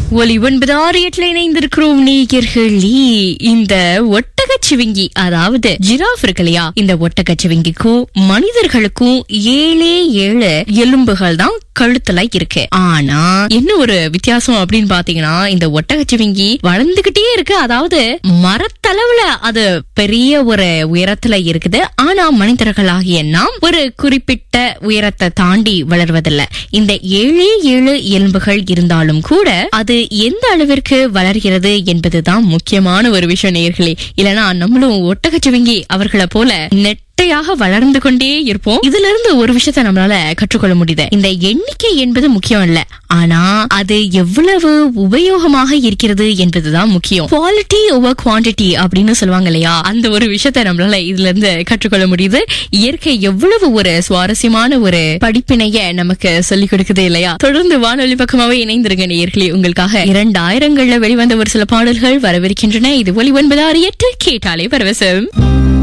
ஒலி ஒன்பது ஆறு எட்டுல இணைந்திருக்கிறோம் நேயர்களே இந்த ஒட்டகச்சிவிங்கி அதாவது ஜிராஃப் இருக்கு இல்லையா இந்த ஒட்டகச்சிவிங்கிக்கும் மனிதர்களுக்கும் ஏழே ஏழு எலும்புகள் தான் கழுத்துல இருக்கு ஆனா என்ன ஒரு வித்தியாசம் அப்படின்னு பாத்தீங்கன்னா இந்த ஒட்டகச்சிவிங்கி வளர்ந்துகிட்டே இருக்கு அதாவது மரத்தளவுல அது பெரிய ஒரு உயரத்துல இருக்குது ஆனா மனிதர்களாகிய நாம் ஒரு குறிப்பிட்ட உயரத்தை தாண்டி வளர்வதில்லை இந்த ஏழே ஏழு எலும்புகள் இருந்தாலும் கூட அது எந்த அளவிற்கு வளர்கிறது என்பதுதான் முக்கியமான ஒரு விஷயம் நேர்களே இல்லனா நம்மளும் ஒட்டகச்சிவிங்கி அவர்களை போல நெட்டையாக வளர்ந்து கொண்டே இருப்போம் இதுல இருந்து ஒரு விஷயத்தை நம்மளால கற்றுக்கொள்ள முடியுது இந்த எண்ணிக்கை என்பது முக்கியம் இல்ல ஆனா அது எவ்வளவு உபயோகமாக இருக்கிறது என்பதுதான் முக்கியம் குவாலிட்டி ஓவர் குவான்டிட்டி அப்படின்னு சொல்லுவாங்க இல்லையா அந்த ஒரு விஷயத்தை நம்மளால இதுல இருந்து கற்றுக்கொள்ள முடியுது இயற்கை எவ்வளவு ஒரு சுவாரஸ்யமான ஒரு படிப்பினைய நமக்கு சொல்லிக் கொடுக்குது இல்லையா தொடர்ந்து வானொலி பக்கமாவே இணைந்திருங்க நேயர்களே உங்களுக்காக இரண்டாயிரங்கள்ல வெளிவந்த ஒரு சில பாடல்கள் வரவிருக்கின்றன இது ஒலி ஒன்பது ஆறு எட்டு கேட்டாலே பரவசம்